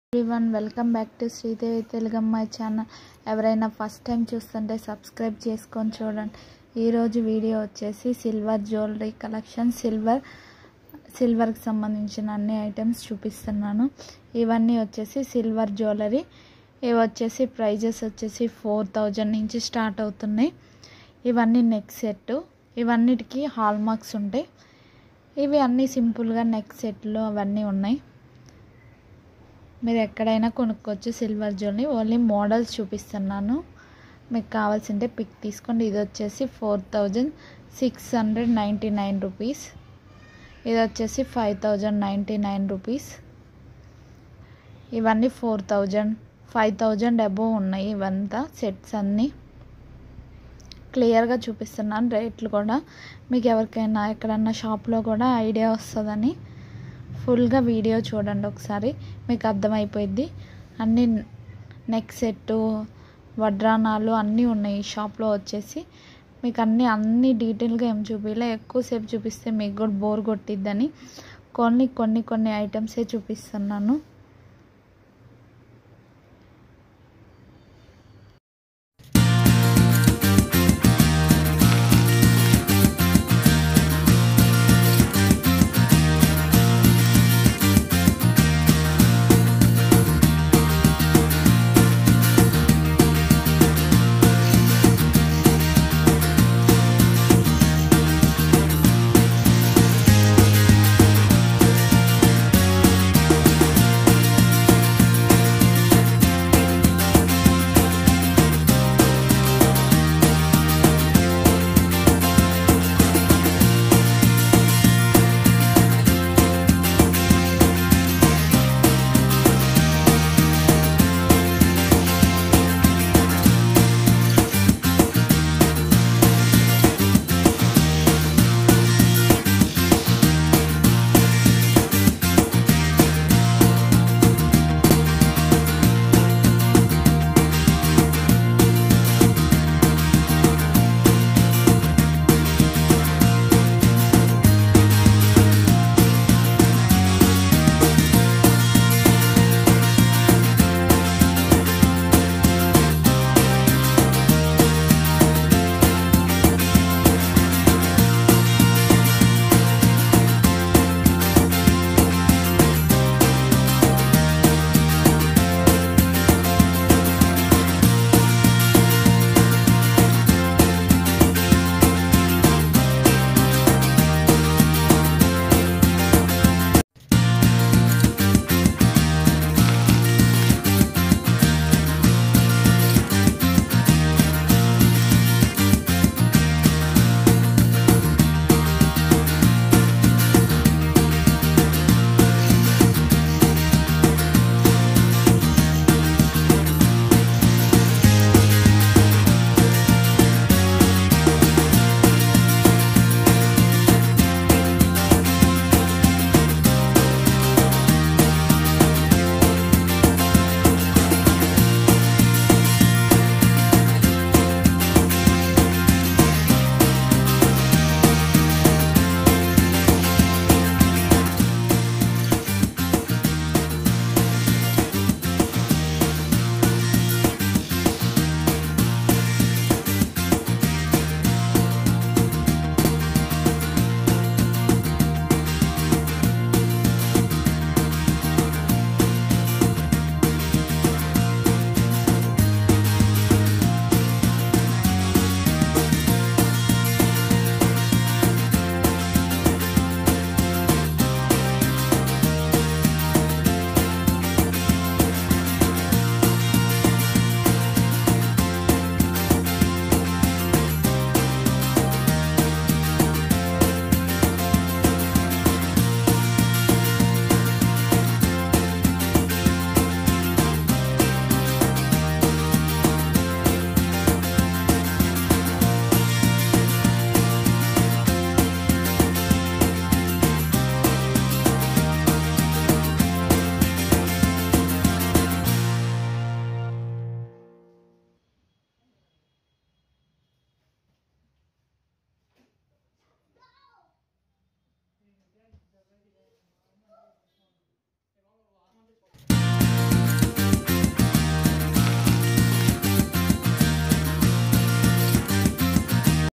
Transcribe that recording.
everyone welcome back to Sridevi తెలుగమ్మాయి channel ఎవరైనా first time చూస్తుంటే సబ్స్క్రైబ్ చేసుకొని చూడండి ఈరోజు వీడియో వచ్చేసి సిల్వర్ జ్యువెలరీ కలెక్షన్ సిల్వర్ సిల్వర్కి సంబంధించిన అన్ని ఐటమ్స్ చూపిస్తున్నాను ఇవన్నీ వచ్చేసి సిల్వర్ జ్యువెలరీ ఇవి వచ్చేసి ప్రైజెస్ వచ్చేసి ఫోర్ థౌజండ్ నుంచి స్టార్ట్ అవుతున్నాయి ఇవన్నీ నెక్ సెట్ ఇవన్నిటికీ హాల్ మార్క్స్ ఉంటాయి ఇవి అన్నీ సింపుల్గా నెక్ సెట్లు అవన్నీ ఉన్నాయి మీరు ఎక్కడైనా కొనుక్కోవచ్చు సిల్వర్ జ్యువెలరీ ఓన్లీ మోడల్స్ చూపిస్తున్నాను మీకు కావాల్సింటే పిక్ తీసుకోండి ఇది వచ్చేసి four thousand six hundred ninety nine rupees ఇది వచ్చేసి five thousand ninety nine rupees ఇవన్నీ four thousand five thousand above ఉన్నాయి ఇవంతా సెట్స్ అన్నీ క్లియర్గా చూపిస్తున్నాను రేట్లు కూడా మీకు ఎవరికైనా ఎక్కడన్నా షాప్లో కూడా ఐడియా వస్తుందని ఫుల్గా వీడియో చూడండి ఒకసారి మీకు అర్థమైపోయింది అన్ని నెక్ సెట్టు వడ్రానాలు అన్నీ ఉన్నాయి ఈ షాప్లో వచ్చేసి మీకు అన్నీ అన్ని డీటెయిల్గా ఏం చూపించలే ఎక్కువసేపు చూపిస్తే మీకు కూడా బోర్ కొట్టిద్దని కొన్ని కొన్ని కొన్ని ఐటమ్సే చూపిస్తున్నాను